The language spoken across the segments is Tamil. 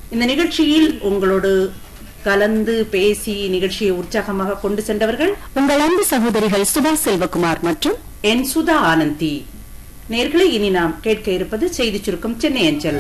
இந்த நிகழ்ச்சியில் உங்களோடு கலந்து பேசி நிகழ்ச்சியை உற்சாகமாக கொண்டு சென்றவர்கள் உங்கள் அன்பு சகோதரிகள் சுபா செல்வகுமார் மற்றும் என் சுதா ஆனந்தி நேர்களை இனி நாம் கேட்க இருப்பது செய்தி சுருக்கம் சென்னை அஞ்சல்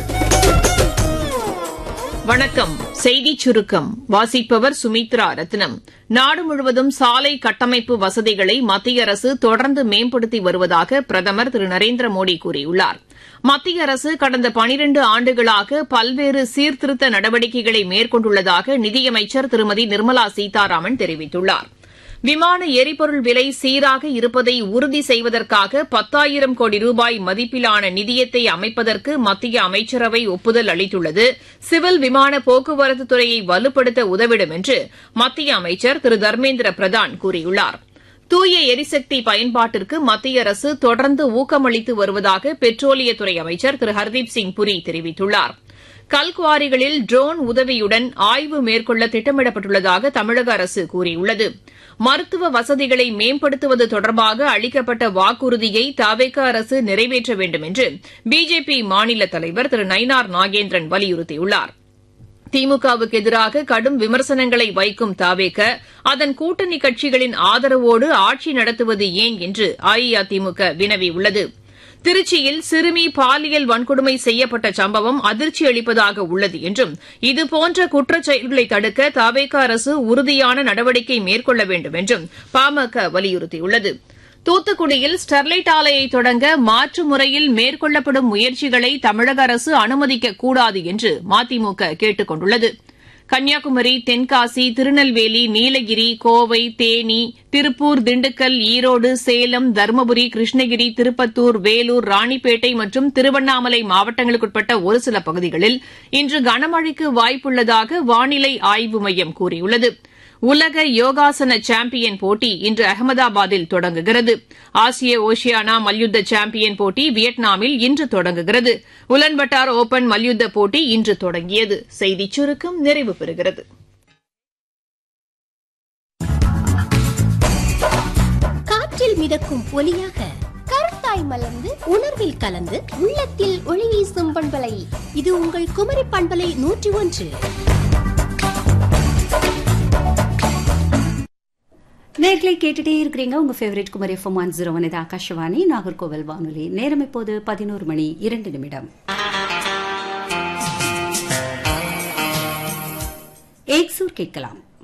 வணக்கம் செய்தி சுருக்கம் வாசிப்பவர் சுமித்ரா ரத்னம் நாடு முழுவதும் சாலை கட்டமைப்பு வசதிகளை மத்திய அரசு தொடர்ந்து மேம்படுத்தி வருவதாக பிரதமர் திரு நரேந்திர மோடி கூறியுள்ளார் மத்திய அரசு கடந்த பனிரண்டு ஆண்டுகளாக பல்வேறு சீர்திருத்த நடவடிக்கைகளை மேற்கொண்டுள்ளதாக நிதியமைச்சர் திருமதி நிர்மலா சீதாராமன் தெரிவித்துள்ளார் விமான எரிபொருள் விலை சீராக இருப்பதை உறுதி செய்வதற்காக பத்தாயிரம் கோடி ரூபாய் மதிப்பிலான நிதியத்தை அமைப்பதற்கு மத்திய அமைச்சரவை ஒப்புதல் அளித்துள்ளது சிவில் விமான போக்குவரத்து துறையை வலுப்படுத்த உதவிடும் என்று மத்திய அமைச்சர் திரு தர்மேந்திர பிரதான் கூறியுள்ளார் தூய எரிசக்தி பயன்பாட்டிற்கு மத்திய அரசு தொடர்ந்து ஊக்கமளித்து வருவதாக பெட்ரோலியத்துறை அமைச்சர் திரு ஹர்தீப் சிங் புரி தெரிவித்துள்ளாா் கல்குவாரிகளில் ட்ரோன் உதவியுடன் ஆய்வு மேற்கொள்ள திட்டமிடப்பட்டுள்ளதாக தமிழக அரசு கூறியுள்ளது மருத்துவ வசதிகளை மேம்படுத்துவது தொடர்பாக அளிக்கப்பட்ட வாக்குறுதியை தவேக அரசு நிறைவேற்ற வேண்டும் என்று பிஜேபி மாநில தலைவர் திரு நயினார் நாகேந்திரன் வலியுறுத்தியுள்ளார் திமுகவுக்கு எதிராக கடும் விமர்சனங்களை வைக்கும் தாவேக அதன் கூட்டணி கட்சிகளின் ஆதரவோடு ஆட்சி நடத்துவது ஏன் என்று அஇஅதிமுக வினவியுள்ளது திருச்சியில் சிறுமி பாலியல் வன்கொடுமை செய்யப்பட்ட சம்பவம் அதிர்ச்சி அளிப்பதாக உள்ளது என்றும் இதுபோன்ற குற்றச்செயல்களை தடுக்க தவேக அரசு உறுதியான நடவடிக்கை மேற்கொள்ள வேண்டும் என்றும் பாமக வலியுறுத்தியுள்ளது தூத்துக்குடியில் ஸ்டெர்லைட் ஆலையை தொடங்க மாற்று முறையில் மேற்கொள்ளப்படும் முயற்சிகளை தமிழக அரசு அனுமதிக்கக்கூடாது என்று மதிமுக கேட்டுக் கொண்டுள்ளது கன்னியாகுமரி தென்காசி திருநெல்வேலி நீலகிரி கோவை தேனி திருப்பூர் திண்டுக்கல் ஈரோடு சேலம் தருமபுரி கிருஷ்ணகிரி திருப்பத்தூர் வேலூர் ராணிப்பேட்டை மற்றும் திருவண்ணாமலை மாவட்டங்களுக்குட்பட்ட ஒரு சில பகுதிகளில் இன்று கனமழைக்கு வாய்ப்புள்ளதாக வானிலை ஆய்வு மையம் கூறியுள்ளது உலக யோகாசன சாம்பியன் போட்டி இன்று அகமதாபாத்தில் தொடங்குகிறது ஆசிய ஓஷியானா மல்யுத்த சாம்பியன் போட்டி வியட்நாமில் இன்று தொடங்குகிறது உலன்பட்டார் ஓபன் மல்யுத்த போட்டி இன்று தொடங்கியது செய்திச் சுருக்கம் நிறைவு பெறுகிறது காற்றில் மிதக்கும் ஒலியாக கருத்தாய் மலர்ந்து உணர்வில் கலந்து உள்ளத்தில் ஒளி வீசும் பண்பலை இது உங்கள் குமரி பண்பலை நூற்றி ஒன்று நேர்களை கேட்டுட்டே இருக்கிறீங்க உங்க favourite Kumari FM one zero one இது ஆகாஷவாணி நாகர்கோவில் வானொலி நேரம் இப்போது பதினோரு மணி இரண்டு நிமிடம் ஏக்சூர் கேட்கலாம்